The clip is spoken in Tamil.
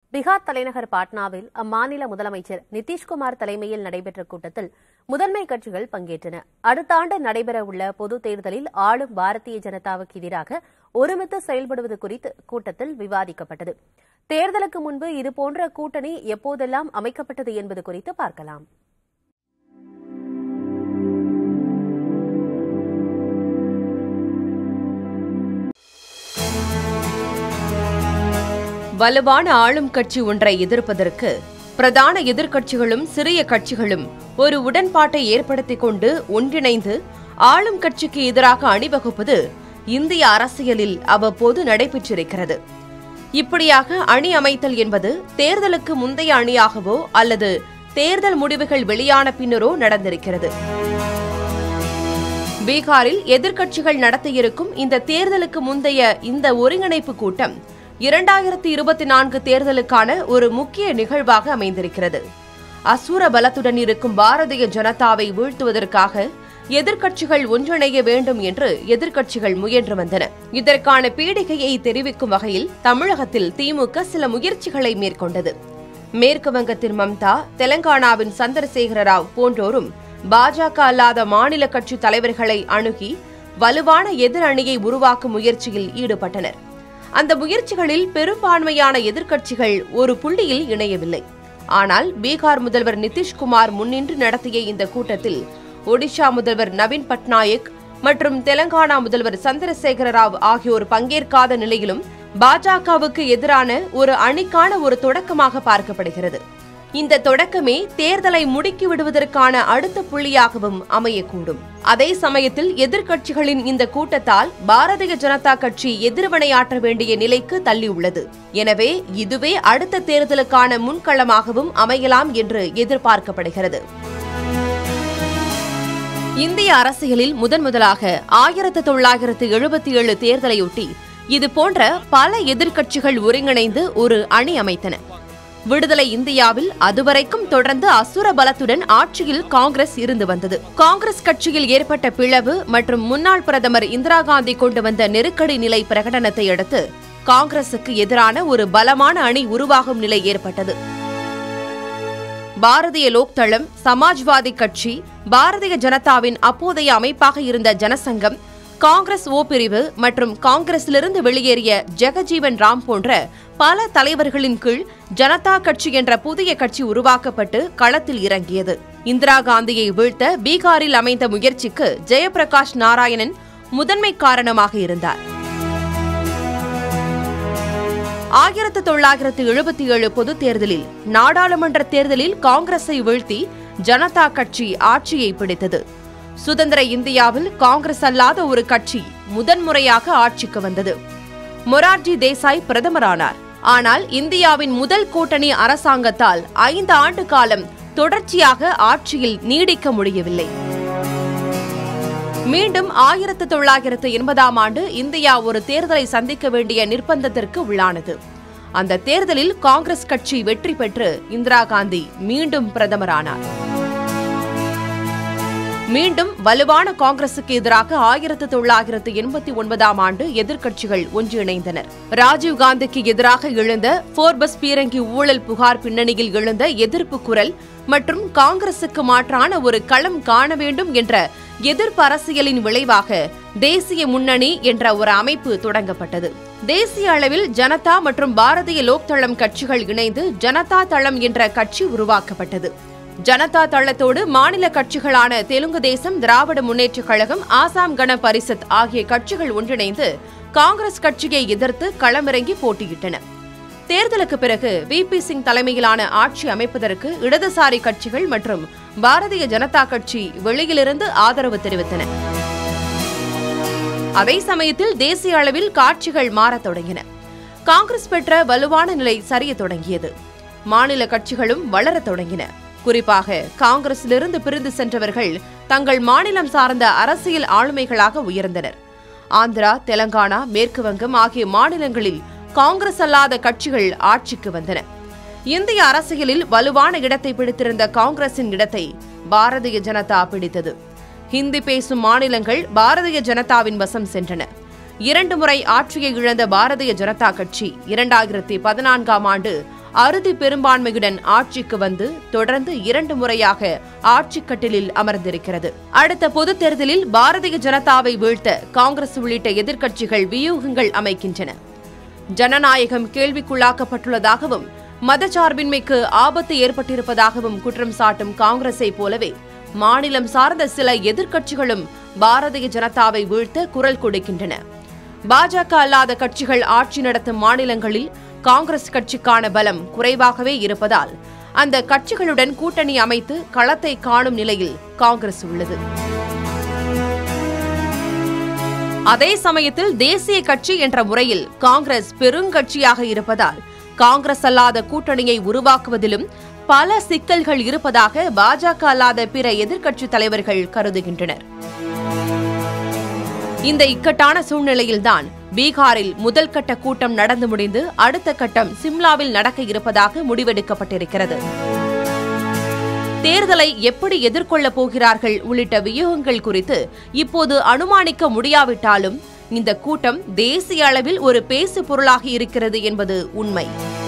பீகார் தலைநகர் பாட்னாவில் அம்மாநில முதலமைச்சர் நிதிஷ்குமார் தலைமையில் நடைபெற்ற கூட்டத்தில் முதன்மை கட்சிகள் பங்கேற்றன அடுத்த ஆண்டு நடைபெறவுள்ள பொதுத் தேர்தலில் ஆளும் பாரதிய ஜனதாவுக்கு எதிராக ஒருமித்து செயல்படுவது குறித்து கூட்டத்தில் விவாதிக்கப்பட்டது தேர்தலுக்கு முன்பு இதுபோன்ற கூட்டணி எப்போதெல்லாம் அமைக்கப்பட்டது என்பது குறித்து பார்க்கலாம் வலுவான ஆளும் கட்சி ஒன்றை எதிர்ப்பதற்கு பிரதான எதிர்க்கட்சிகளும் சிறிய கட்சிகளும் ஒரு உடன்பாட்டை ஏற்படுத்திக் கொண்டு ஒன்றிணைந்து ஆளும் கட்சிக்கு எதிராக அணிவகுப்பது இந்திய அரசியலில் அவ்வப்போது நடைபெற்றிருக்கிறது இப்படியாக அணி அமைத்தல் என்பது தேர்தலுக்கு முந்தைய அணியாகவோ அல்லது தேர்தல் முடிவுகள் வெளியான பின்னரோ நடந்திருக்கிறது பீகாரில் எதிர்க்கட்சிகள் நடத்தியிருக்கும் இந்த தேர்தலுக்கு முந்தைய இந்த ஒருங்கிணைப்பு கூட்டம் இரண்டாயிரத்தி இருபத்தி நான்கு தேர்தலுக்கான ஒரு முக்கிய நிகழ்வாக அமைந்திருக்கிறது அசுர பலத்துடன் இருக்கும் பாரதிய ஜனதாவை வீழ்த்துவதற்காக எதிர்க்கட்சிகள் ஒன்றிணைய வேண்டும் என்று எதிர்க்கட்சிகள் முயன்று வந்தன இதற்கான பீடிகையை தெரிவிக்கும் வகையில் தமிழகத்தில் திமுக சில முயற்சிகளை மேற்கொண்டது மேற்கு வங்கத்தின் மம்தா தெலங்கானாவின் சந்திரசேகர ராவ் போன்றோரும் பாஜக அல்லாத மாநில கட்சி தலைவர்களை அணுகி வலுவான எதிர் அணியை உருவாக்கும் முயற்சியில் ஈடுபட்டனர் அந்த முயற்சிகளில் பெரும்பான்மையான எதிர்க்கட்சிகள் ஒரு புள்ளியில் இணையவில்லை ஆனால் பீகார் முதல்வர் நிதிஷ்குமார் முன்னின்று நடத்திய இந்த கூட்டத்தில் ஒடிஷா முதல்வர் நவீன் பட்நாயக் மற்றும் தெலங்கானா முதல்வர் சந்திரசேகர ராவ் ஆகியோர் பங்கேற்காத நிலையிலும் பாஜகவுக்கு எதிரான ஒரு அணிக்கான ஒரு தொடக்கமாக பார்க்கப்படுகிறது இந்த தொடக்கமே தேர்தலை முடுக்கி விடுவதற்கான அடுத்த புள்ளியாகவும் அமையக்கூடும் அதே சமயத்தில் எதிர்க்கட்சிகளின் இந்த கூட்டத்தால் பாரதிய ஜனதா கட்சி எதிர்வினையாற்ற வேண்டிய நிலைக்கு தள்ளியுள்ளது எனவே இதுவே அடுத்த தேர்தலுக்கான முன்களமாகவும் அமையலாம் என்று எதிர்பார்க்கப்படுகிறது இந்திய அரசியலில் முதன் முதலாக ஆயிரத்து தொள்ளாயிரத்து எழுபத்தி ஏழு தேர்தலையொட்டி இதுபோன்ற பல எதிர்க்கட்சிகள் ஒருங்கிணைந்து ஒரு அணி அமைத்தன விடுதலை இந்தியாவில் அதுவரைக்கும் தொடர்ந்து அசுர பலத்துடன் ஆட்சியில் காங்கிரஸ் இருந்து வந்தது காங்கிரஸ் கட்சியில் ஏற்பட்ட பிளவு மற்றும் முன்னாள் பிரதமர் இந்திரா காந்தி கொண்டு வந்த நெருக்கடி நிலை பிரகடனத்தை அடுத்து காங்கிரசுக்கு எதிரான ஒரு பலமான அணி உருவாகும் நிலை ஏற்பட்டது பாரதிய லோக்தளம் சமாஜ்வாதி கட்சி பாரதிய ஜனதாவின் அப்போதைய அமைப்பாக இருந்த ஜனசங்கம் காங்கிரஸ் ஓ பிரிவு மற்றும் காங்கிரசிலிருந்து வெளியேறிய ஜெகஜீவன் ராம் போன்ற பல தலைவர்களின் கீழ் ஜனதா கட்சி என்ற புதிய கட்சி உருவாக்கப்பட்டு களத்தில் இறங்கியது இந்திரா காந்தியை வீழ்த்த பீகாரில் அமைந்த முயற்சிக்கு ஜெயபிரகாஷ் நாராயணன் முதன்மை காரணமாக இருந்தார் ஆயிரத்து தொள்ளாயிரத்து எழுபத்தி ஏழு பொதுத் தேர்தலில் நாடாளுமன்ற தேர்தலில் காங்கிரஸை வீழ்த்தி ஜனதா கட்சி ஆட்சியை பிடித்தது சுதந்திர இந்தியாவில் காங்கிரஸ் அல்லாத ஒரு கட்சி முதன்முறையாக ஆட்சிக்கு வந்தது மொரார்ஜி தேசாய் பிரதமரானார் ஆனால் இந்தியாவின் முதல் கூட்டணி அரசாங்கத்தால் ஐந்து ஆண்டு காலம் தொடர்ச்சியாக ஆட்சியில் நீடிக்க முடியவில்லை மீண்டும் ஆயிரத்து தொள்ளாயிரத்து எண்பதாம் ஆண்டு இந்தியா ஒரு தேர்தலை சந்திக்க வேண்டிய நிர்பந்தத்திற்கு உள்ளானது அந்த தேர்தலில் காங்கிரஸ் கட்சி வெற்றி பெற்று இந்திரா காந்தி மீண்டும் பிரதமரானார் மீண்டும் வலுவான காங்கிரசுக்கு எதிராக ஆயிரத்து தொள்ளாயிரத்து எண்பத்தி ஒன்பதாம் ஆண்டு எதிர்க்கட்சிகள் ஒன்றிணைந்தனர் ராஜீவ் காந்திக்கு எதிராக எழுந்த போர்பஸ் பீரங்கி ஊழல் புகார் பின்னணியில் எழுந்த எதிர்ப்பு குரல் மற்றும் காங்கிரசுக்கு மாற்றான ஒரு களம் காண வேண்டும் என்ற எதிர்ப்பு அரசியலின் விளைவாக தேசிய முன்னணி என்ற ஒரு அமைப்பு தொடங்கப்பட்டது தேசிய அளவில் ஜனதா மற்றும் பாரதிய லோக்தளம் கட்சிகள் இணைந்து ஜனதா தளம் என்ற கட்சி உருவாக்கப்பட்டது ஜனதா தளத்தோடு மாநில கட்சிகளான தெலுங்கு தேசம் திராவிட முன்னேற்றக் கழகம் ஆசாம் கண பரிஷத் ஆகிய கட்சிகள் ஒன்றிணைந்து காங்கிரஸ் கட்சியை எதிர்த்து களமிறங்கி போட்டியிட்டன தேர்தலுக்கு பிறகு வி பி சிங் தலைமையிலான ஆட்சி அமைப்பதற்கு இடதுசாரி கட்சிகள் மற்றும் பாரதிய ஜனதா கட்சி வெளியிலிருந்து ஆதரவு தெரிவித்தன அதே சமயத்தில் தேசிய அளவில் காட்சிகள் மாறத் தொடங்கின காங்கிரஸ் பெற்ற வலுவான நிலை சரியத் தொடங்கியது மாநில கட்சிகளும் வளரத் தொடங்கின குறிப்பாக காங்கிரசிலிருந்து பிரிந்து சென்றவர்கள் தங்கள் மாநிலம் சார்ந்த அரசியல் ஆளுமைகளாக உயர்ந்தனர் ஆந்திரா தெலங்கானா மேற்கு வங்கம் ஆகிய மாநிலங்களில் காங்கிரஸ் அல்லாத கட்சிகள் ஆட்சிக்கு வந்தன இந்திய அரசியலில் வலுவான இடத்தை பிடித்திருந்த காங்கிரசின் இடத்தை பாரதிய ஜனதா பிடித்தது ஹிந்தி பேசும் மாநிலங்கள் பாரதிய ஜனதாவின் வசம் சென்றன இரண்டு முறை ஆட்சியை இழந்த பாரதிய ஜனதா கட்சி இரண்டாயிரத்தி பதினான்காம் ஆண்டு அறுதி பெரும்பான்மையுடன் ஆட்சிக்கு வந்து தொடர்ந்து இரண்டு முறையாக ஆட்சிக் கட்டிலில் அமர்ந்திருக்கிறது அடுத்த பொதுத் தேர்தலில் பாரதிய ஜனதாவை வீழ்த்த காங்கிரஸ் உள்ளிட்ட எதிர்க்கட்சிகள் வியூகங்கள் அமைக்கின்றன ஜனநாயகம் கேள்விக்குள்ளாக்கப்பட்டுள்ளதாகவும் மதச்சார்பின்மைக்கு ஆபத்து ஏற்பட்டிருப்பதாகவும் குற்றம் சாட்டும் காங்கிரஸை போலவே மாநிலம் சார்ந்த சில எதிர்க்கட்சிகளும் பாரதிய ஜனதாவை வீழ்த்த குரல் கொடுக்கின்றன பாஜக அல்லாத கட்சிகள் ஆட்சி நடத்தும் மாநிலங்களில் காங்கிரஸ் கட்சிக்கான பலம் குறைவாகவே இருப்பதால் அந்த கட்சிகளுடன் கூட்டணி அமைத்து களத்தை காணும் நிலையில் காங்கிரஸ் உள்ளது அதே சமயத்தில் தேசிய கட்சி என்ற முறையில் காங்கிரஸ் பெருங்கட்சியாக இருப்பதால் காங்கிரஸ் அல்லாத கூட்டணியை உருவாக்குவதிலும் பல சிக்கல்கள் இருப்பதாக பாஜக அல்லாத பிற எதிர்க்கட்சி தலைவர்கள் கருதுகின்றனர் இந்த இக்கட்டான சூழ்நிலையில்தான் பீகாரில் முதல் கட்ட கூட்டம் நடந்து முடிந்து அடுத்த கட்டம் சிம்லாவில் நடக்க இருப்பதாக முடிவெடுக்கப்பட்டிருக்கிறது தேர்தலை எப்படி எதிர்கொள்ளப் போகிறார்கள் உள்ளிட்ட வியூகங்கள் குறித்து இப்போது அனுமானிக்க முடியாவிட்டாலும் இந்த கூட்டம் தேசிய அளவில் ஒரு பேசு பொருளாகி இருக்கிறது என்பது உண்மை